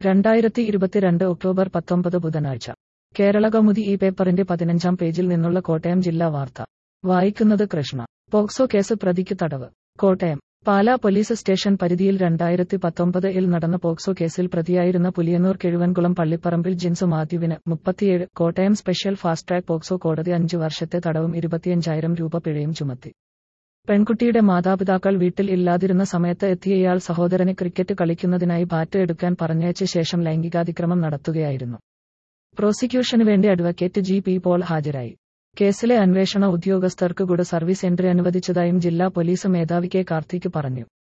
രണ്ടായിരത്തി ഇരുപത്തിരണ്ട് ഒക്ടോബർ പത്തൊമ്പത് ബുധനാഴ്ച കേരളകൗമുദി ഈ പേപ്പറിന്റെ പതിനഞ്ചാം പേജിൽ നിന്നുള്ള കോട്ടയം ജില്ലാ വാർത്ത വായിക്കുന്നത് കൃഷ്ണ പോക്സോ കേസ് പ്രതിക്ക് തടവ് കോട്ടയം പാലാ പോലീസ് സ്റ്റേഷൻ പരിധിയിൽ രണ്ടായിരത്തി പത്തൊമ്പത് ഇൽ നടന്ന പോക്സോ കേസിൽ പ്രതിയായിരുന്ന പുലിയന്നൂർ കിഴുവൻകുളം പള്ളിപ്പറമ്പിൽ ജിൻസു മാത്യുവിന് മുപ്പത്തിയേഴ് Kottayam special fast track POCSO കോടതി അഞ്ചു വർഷത്തെ തടവും ഇരുപത്തിയഞ്ചായിരം രൂപ പിഴയും ചുമത്തി പെൺകുട്ടിയുടെ മാതാപിതാക്കൾ വീട്ടിൽ ഇല്ലാതിരുന്ന സമയത്ത് എത്തിയ ഇയാൾ സഹോദരനെ ക്രിക്കറ്റ് കളിക്കുന്നതിനായി ബാറ്റ് എടുക്കാൻ പറഞ്ഞയച്ച ശേഷം ലൈംഗികാതിക്രമം നടത്തുകയായിരുന്നു പ്രോസിക്യൂഷന് വേണ്ടി അഡ്വക്കേറ്റ് ജി പി പോൾ ഹാജരായി കേസിലെ അന്വേഷണ ഉദ്യോഗസ്ഥർക്ക് കൂടെ സർവീസ് എൻട്രി അനുവദിച്ചതായും ജില്ലാ പോലീസ് മേധാവി കെ കാർത്തിക് പറഞ്ഞു